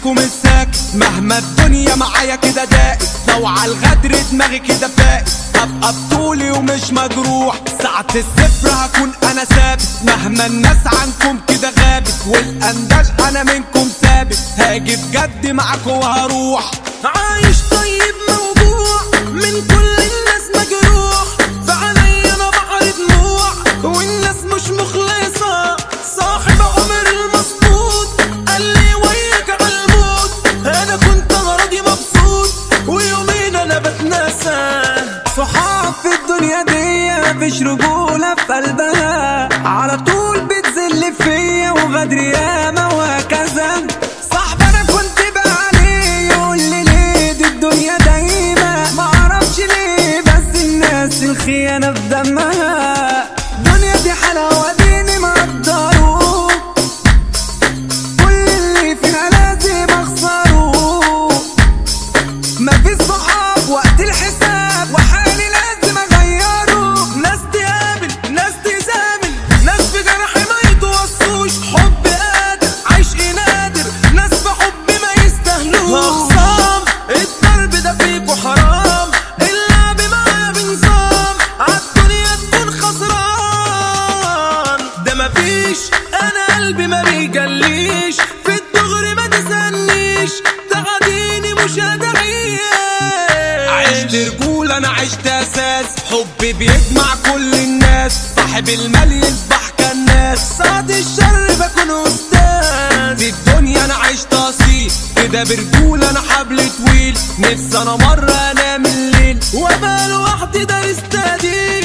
عليكم الساكت مهما الدنيا معايا كده داقت لو على الغدر دماغي كده فاقت هبقى بطولي ومش مجروح ساعة الصفر هكون انا ثابت مهما الناس عنكم كده غابت والاندال انا منكم ثابت هاجي بجد معاكم وهروح عايش طيب موجوع من كل الناس مجروح فعلي انا بحر دموع والناس مش مخلصة صاحب عمر المظبوط قال لي وياك عالموت انا كنت انا راضي مبسوط ويومين انا بتنسى صحاب في الدنيا دي مفيش رجولة في قلبها على طول بتذل فيا وغدر ياما وهكذا صاحب انا كنت بعليه يقول لي ليه دي الدنيا دايما معرفش ليه بس الناس الخيانة في دمها الدنيا دي حلاوة ديني مقدروه كل اللي فيها لازم اخسره مفيش صحاب وقت الحساب وحالي لازم اغيره ناس تقابل ناس تزامل ناس في جرح ما يتوصوش حب قادر عشق نادر ناس في حب ما يستاهلوش اخصام الضرب ده فيكوا حرام اللعب معاه بنظام عالدنيا تكون خسران ده مفيش انا قلبي ما بيجليش في الدغري ما تسألنيش تعديني مش هدعيش عشت رجولة انا عشت اساس حب بيجمع كل الناس صاحب المال يصبح كالناس ساعة الشر بكون استاذ في الدنيا انا عشت اصيل كده برجولة انا حبل طويل نفسي انا مرة انام الليل وابقى لوحدي ده يستدين